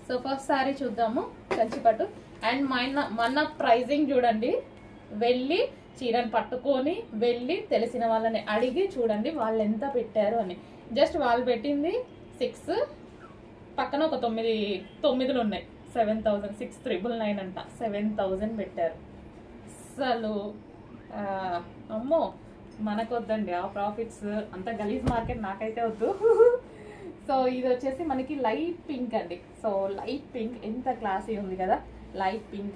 so first sorry చూద్దాము కంచిపట్టు and మన మన ప్రైజింగ్ చూడండి వెళ్ళి చీరను పట్టుకొని వెళ్ళి తెలిసిన వాళ్ళని అడిగి చూడండి వాళ్ళు ఎంత పెట్టారు అని జస్ట్ వాళ్ళు పెట్టింది సిక్స్ పక్కన ఒక తొమ్మిది తొమ్మిదిలు ఉన్నాయి seven thousand six triple nine అంట సెవెన్ థౌజండ్ పెట్టారు అసలు ఆ, అమ్మో మనకొద్దండి ఆ ప్రాఫిట్స్ అంత గలీజ్ మార్కెట్ నాకైతే వద్దు సో ఇది వచ్చేసి మనకి లైట్ పింక్ అండి సో లైట్ పింక్ ఎంత క్లాసీ ఉంది కదా light pink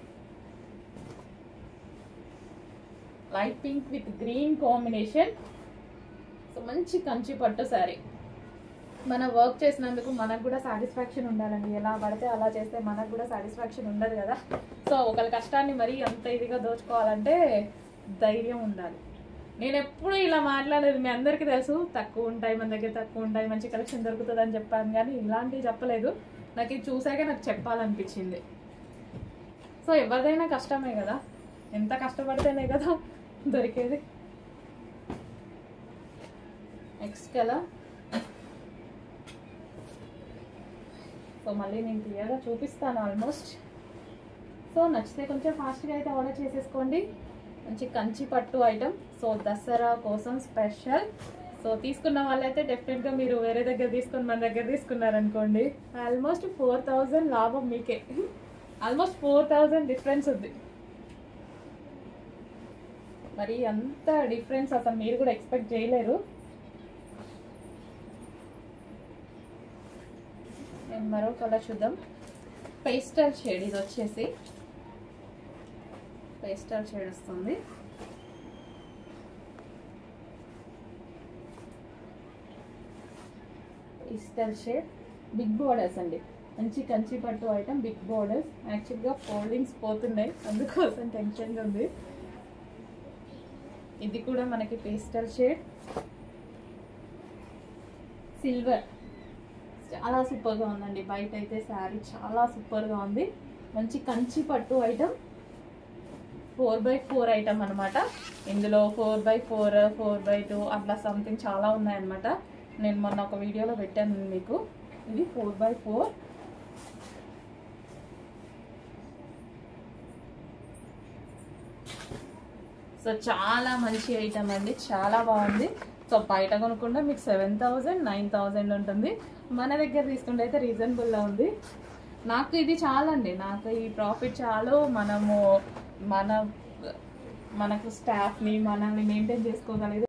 light pink with green combination so మంచి కంచి పట్టు శారీ మన వర్క్ చేసినందుకు మనకు కూడా సాటిస్ఫాక్షన్ ఉండాలండి ఎలా పడితే అలా చేస్తే మనకు కూడా సాటిస్ఫాక్షన్ ఉండదు కదా సో ఒకరి కష్టాన్ని మరీ అంత ఇదిగా దోచుకోవాలంటే ధైర్యం ఉండాలి నేను ఎప్పుడు ఇలా మాట్లాడేది మీ అందరికీ తెలుసు తక్కువ ఉంటాయి మన దగ్గర తక్కువ ఉంటాయి మంచి కలెక్షన్ దొరుకుతుంది అని చెప్పాను కానీ ఇలాంటివి చెప్పలేదు నాకు ఇది చూసాక నాకు చెప్పాలనిపించింది సో ఎవరిదైనా కష్టమే కదా ఎంత కష్టపడితేనే కదా దొరికేది నెక్స్ట్ కలర్ సో మళ్ళీ నేను క్లియర్గా చూపిస్తాను ఆల్మోస్ట్ సో నచ్చితే కొంచెం ఫాస్ట్గా అయితే ఆర్డర్ చేసేసుకోండి మంచి కంచి పట్టు ఐటమ్ సో దసరా కోసం స్పెషల్ సో తీసుకున్న వాళ్ళైతే డెఫినెట్గా మీరు వేరే దగ్గర తీసుకొని మన దగ్గర తీసుకున్నారనుకోండి ఆల్మోస్ట్ ఫోర్ థౌజండ్ లాభం మీకే ఆల్మోస్ట్ ఫోర్ థౌజండ్ డిఫరెన్స్ ఉంది మరి అంత డిఫరెన్స్ అసలు మీరు కూడా ఎక్స్పెక్ట్ చేయలేరు అండ్ మరో కలర్ చూద్దాం పేస్టల్ షేడ్ ఇది వచ్చేసి పేస్టల్ షేడ్ వస్తుంది పేస్టల్ షేడ్ బిగ్ బోర్డర్స్ అండి మంచి కంచి పట్టు ఐటమ్ బిగ్ బోర్డర్స్ యాక్చువల్గా ఫోల్డింగ్స్ పోతున్నాయి అందుకోసం టెన్షన్గా ఉంది ఇది కూడా మనకి పేస్టల్ షేడ్ సిల్వర్ చాలా సూపర్గా ఉందండి బయట అయితే శారీ చాలా సూపర్గా ఉంది మంచి కంచి పట్టు item four by four item అనమాట ఇందులో four by four four by two అట్లా సంథింగ్ చాలా ఉన్నాయన్నమాట నేను మొన్న ఒక వీడియోలో పెట్టాను మీకు ఇది ఫోర్ బై ఫోర్ సో చాలా మంచి ఐటమ్ అండి చాలా బాగుంది సో బయట కొనుక్కుంటే మీకు సెవెన్ థౌజండ్ నైన్ థౌజండ్ ఉంటుంది మన దగ్గర తీసుకుంటే అయితే రీజనబుల్లో ఉంది నాకు ఇది చాలండి నాకు ఈ ప్రాఫిట్ చాలు మనము మన మనకు స్టాఫ్ని మనల్ని మెయింటైన్ చేసుకోగలిగితే